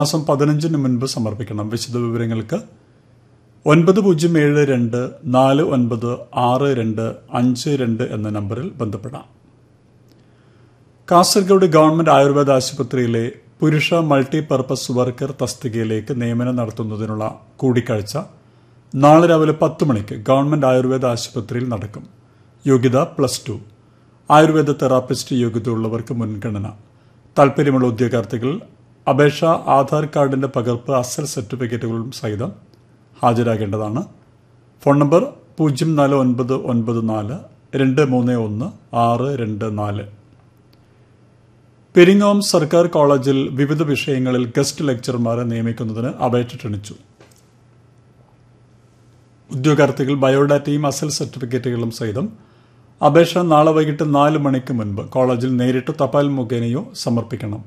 മാസം പതിനഞ്ചിന് മുൻപ് സമർപ്പിക്കണം വിശദ വിവരങ്ങൾക്ക് ഒൻപത് പൂജ്യം ഏഴ് രണ്ട് നാല് ഒൻപത് ആറ് രണ്ട് അഞ്ച് രണ്ട് എന്ന നമ്പറിൽ ബന്ധപ്പെടാം കാസർഗോഡ് ഗവൺമെന്റ് ആയുർവേദ ആശുപത്രിയിലെ പുരുഷ മൾട്ടിപർപ്പസ് വർക്കർ തസ്തികയിലേക്ക് നിയമനം നടത്തുന്നതിനുള്ള കൂടിക്കാഴ്ച നാളെ രാവിലെ പത്ത് മണിക്ക് ഗവൺമെന്റ് ആയുർവേദ ആശുപത്രിയിൽ നടക്കും യോഗ്യത പ്ലസ് ടു ആയുർവേദ തെറാപ്പിസ്റ്റ് യോഗ്യതയുള്ളവർക്ക് മുൻഗണന താൽപര്യമുള്ള ഉദ്യോഗാർത്ഥികൾ അപേക്ഷ ആധാർ കാർഡിന്റെ പകർപ്പ് അസൽ സർട്ടിഫിക്കറ്റുകളും സഹിതം ഹാജരാകേണ്ടതാണ് ഫോൺ നമ്പർ പൂജ്യം നാല് ഒൻപത് ഒൻപത് നാല് രണ്ട് മൂന്ന് ഒന്ന് ആറ് രണ്ട് നാല് പെരിങ്ങോം സർക്കാർ കോളേജിൽ വിവിധ വിഷയങ്ങളിൽ ഗസ്റ്റ് ലെക്ചർമാരെ നിയമിക്കുന്നതിന് അപേക്ഷ ക്ഷണിച്ചു ഉദ്യോഗാർത്ഥികൾ ബയോഡാറ്റയും അസൽ സർട്ടിഫിക്കറ്റുകളും സഹിതം അപേക്ഷ നാളെ വൈകിട്ട് നാല് മണിക്ക് മുൻപ് കോളേജിൽ നേരിട്ട് തപാൽ മുഖേനയോ സമർപ്പിക്കണം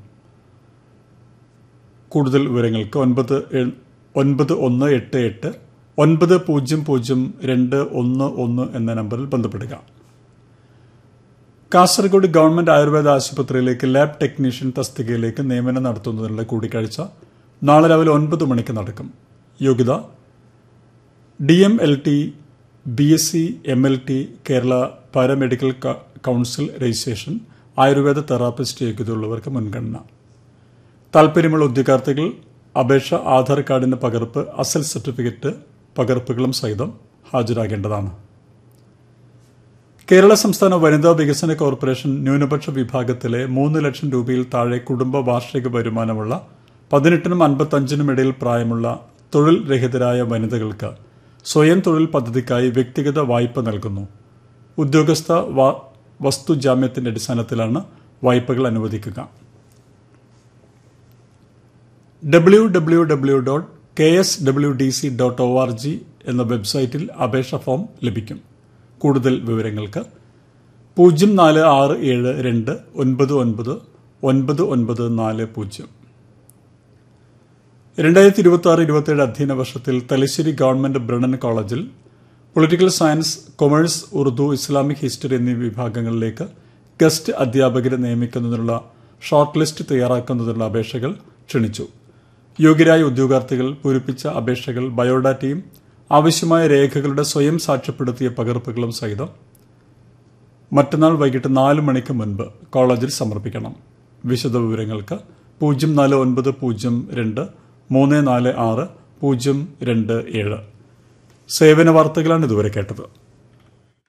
കൂടുതൽ വിവരങ്ങൾക്ക് ഒൻപത് എ- ഒൻപത് ഒന്ന് എട്ട് എട്ട് ഒൻപത് പൂജ്യം പൂജ്യം രണ്ട് ഒന്ന് ഒന്ന് എന്ന നമ്പറിൽ ബന്ധപ്പെടുക കാസർഗോഡ് ഗവൺമെന്റ് ആയുർവേദ ആശുപത്രിയിലേക്ക് ലാബ് ടെക്നീഷ്യൻ തസ്തികയിലേക്ക് നിയമനം നടത്തുന്നതിനുള്ള കൂടിക്കാഴ്ച നാളെ രാവിലെ ഒൻപത് മണിക്ക് നടക്കും യോഗ്യത D M L T B S C M L T Kerala paramedical ക- കൌൺസിൽ രജിസ്ട്രേഷൻ ആയുർവേദ തെറാപ്പിസ്റ്റ് യോഗ്യതയുള്ളവർക്ക് മുൻഗണന താൽപര്യമുള്ള ഉദ്യോഗാർത്ഥികൾ അപേക്ഷ ആധാർ കാർഡിന്റെ പകർപ്പ് അസൽ സർട്ടിഫിക്കറ്റ് പകർപ്പുകളും സഹിതം ഹാജരാകേണ്ടതാണ് കേരള സംസ്ഥാന വനിതാ വികസന കോർപ്പറേഷൻ ന്യൂനപക്ഷ വിഭാഗത്തിലെ മൂന്ന് ലക്ഷം രൂപയിൽ താഴെ കുടുംബ വാർഷിക വരുമാനമുള്ള പതിനെട്ടിനും അൻപത്തഞ്ചിനും ഇടയിൽ പ്രായമുള്ള തൊഴിൽ രഹിതരായ വനിതകൾക്ക് സ്വയം തൊഴിൽ പദ്ധതിക്കായി വ്യക്തിഗത വായ്പ നൽകുന്നു ഉദ്യോഗസ്ഥ വ- വസ്തുജാമ്യത്തിന്റെ അടിസ്ഥാനത്തിലാണ് വായ്പകൾ അനുവദിക്കുക W W W dot K S W D C dot O R G എന്ന വെബ്സൈറ്റിൽ അപേക്ഷ ഫോം ലഭിക്കും കൂടുതൽ വിവരങ്ങൾക്ക് പൂജ്യം നാല് ആറ് ഏഴ് രണ്ട് ഒൻപത് ഒൻപത് ഒൻപത് ഒൻപത് നാല് പൂജ്യം രണ്ടായിരത്തി ഇരുപത്തി ആറ് ഇരുപത്തിയേഴ് അധ്യയന വർഷത്തിൽ തലശ്ശേരി ഗവൺമെന്റ് ബ്രണൻ കോളേജിൽ political science commerce Urdu Islamic history എന്നീ വിഭാഗങ്ങളിലേക്ക് ഗസ്റ്റ് അധ്യാപകരെ നിയമിക്കുന്നതിനുള്ള ഷോർട്ട് ലിസ്റ്റ് തയ്യാറാക്കുന്നതിനുള്ള അപേക്ഷകൾ ക്ഷണിച്ചു യോഗ്യരായ ഉദ്യോഗാർത്ഥികൾ പൂരിപ്പിച്ച അപേക്ഷകൾ ബയോഡാറ്റയും ആവശ്യമായ രേഖകളുടെ സ്വയം സാക്ഷ്യപ്പെടുത്തിയ പകർപ്പുകളും സഹിതം മറ്റന്നാൾ വൈകിട്ട് നാല് മണിക്ക് മുൻപ് കോളേജിൽ സമർപ്പിക്കണം വിശദ വിവരങ്ങൾക്ക് പൂജ്യം നാല് ഒൻപത് പൂജ്യം രണ്ട് മൂന്ന് നാല് ആറ് പൂജ്യം രണ്ട് ഏഴ് സേവന വാർത്തകളാണ് ഇതുവരെ കേട്ടത്